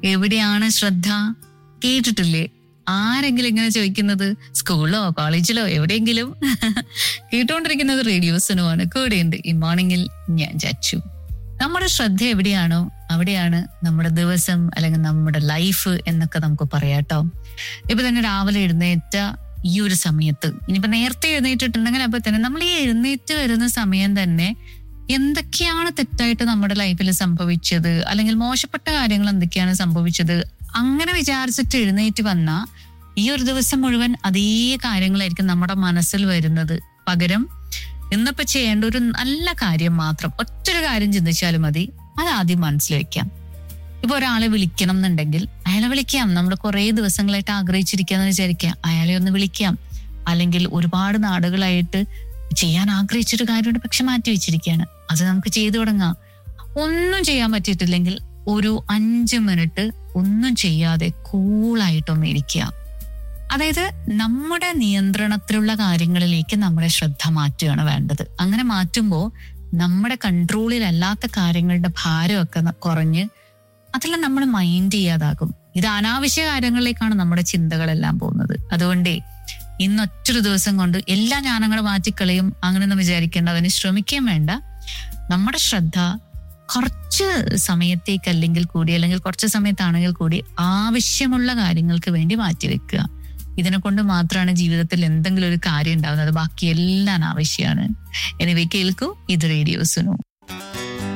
എവിടെയാണ് ശ്രദ്ധ കേട്ടിട്ടില്ലേ ആരെങ്കിലും ഇങ്ങനെ ചോദിക്കുന്നത് സ്കൂളിലോ കോളേജിലോ എവിടെയെങ്കിലും കേട്ടുകൊണ്ടിരിക്കുന്നത് റേഡിയോസിനുമാണ് കൂടെയുണ്ട് ഈ മോർണിംഗിൽ ഞാൻ ചച്ചു നമ്മുടെ ശ്രദ്ധ എവിടെയാണോ അവിടെയാണ് നമ്മുടെ ദിവസം അല്ലെങ്കിൽ നമ്മുടെ ലൈഫ് എന്നൊക്കെ നമുക്ക് പറയാട്ടോ ഇപ്പൊ തന്നെ രാവിലെ എഴുന്നേറ്റ ഈ ഒരു സമയത്ത് ഇനിയിപ്പോ നേരത്തെ എഴുന്നേറ്റിട്ടുണ്ടെങ്കിൽ അപ്പൊ തന്നെ നമ്മൾ ഈ എഴുന്നേറ്റ് വരുന്ന സമയം തന്നെ എന്തൊക്കെയാണ് തെറ്റായിട്ട് നമ്മുടെ ലൈഫിൽ സംഭവിച്ചത് അല്ലെങ്കിൽ മോശപ്പെട്ട കാര്യങ്ങൾ എന്തൊക്കെയാണ് സംഭവിച്ചത് അങ്ങനെ വിചാരിച്ചിട്ട് എഴുന്നേറ്റ് വന്ന ഈ ഒരു ദിവസം മുഴുവൻ അതേ കാര്യങ്ങളായിരിക്കും നമ്മുടെ മനസ്സിൽ വരുന്നത് പകരം ഇന്നിപ്പോ ചെയ്യേണ്ട ഒരു നല്ല കാര്യം മാത്രം ഒറ്റൊരു കാര്യം ചിന്തിച്ചാലും മതി അത് ആദ്യം മനസ്സിൽ വെക്കാം ഇപ്പൊ ഒരാളെ വിളിക്കണം എന്നുണ്ടെങ്കിൽ അയാളെ വിളിക്കാം നമ്മൾ കുറെ ദിവസങ്ങളായിട്ട് ആഗ്രഹിച്ചിരിക്കാന്ന് വിചാരിക്കാം അയാളെ ഒന്ന് വിളിക്കാം അല്ലെങ്കിൽ ഒരുപാട് നാടുകളായിട്ട് ചെയ്യാൻ ആഗ്രഹിച്ചൊരു കാര്യമുണ്ട് പക്ഷെ മാറ്റി വെച്ചിരിക്കുകയാണ് അത് നമുക്ക് ചെയ്തു തുടങ്ങാം ഒന്നും ചെയ്യാൻ പറ്റിയിട്ടില്ലെങ്കിൽ ഒരു അഞ്ച് മിനിറ്റ് ഒന്നും ചെയ്യാതെ കൂളായിട്ടൊന്ന് ഇരിക്കുക അതായത് നമ്മുടെ നിയന്ത്രണത്തിലുള്ള കാര്യങ്ങളിലേക്ക് നമ്മുടെ ശ്രദ്ധ മാറ്റുകയാണ് വേണ്ടത് അങ്ങനെ മാറ്റുമ്പോൾ നമ്മുടെ കൺട്രോളിലല്ലാത്ത കാര്യങ്ങളുടെ ഭാരമൊക്കെ ന- കുറഞ്ഞ് അതെല്ലാം നമ്മൾ മൈൻഡ് ചെയ്യാതാകും ഇത് അനാവശ്യ കാര്യങ്ങളിലേക്കാണ് നമ്മുടെ ചിന്തകളെല്ലാം പോകുന്നത് അതുകൊണ്ടേ ഇന്നൊറ്റൊരു ദിവസം കൊണ്ട് എല്ലാ ജ്ഞാനങ്ങളും മാറ്റിക്കളയും അങ്ങനെയൊന്നും വിചാരിക്കേണ്ട അതിന് ശ്രമിക്കുകയും വേണ്ട നമ്മുടെ ശ്രദ്ധ കുറച്ച് സമയത്തേക്ക് അല്ലെങ്കിൽ കൂടി അല്ലെങ്കിൽ കുറച്ച് സമയത്താണെങ്കിൽ കൂടി ആവശ്യമുള്ള കാര്യങ്ങൾക്ക് വേണ്ടി മാറ്റിവെക്കുക ഇതിനെ കൊണ്ട് മാത്രമാണ് ജീവിതത്തിൽ എന്തെങ്കിലും ഒരു കാര്യം ഉണ്ടാവുന്നത് ബാക്കി എല്ലാം ആവശ്യമാണ് എനിവേ കേൾക്കൂ ഇത് റേഡിയോസിനു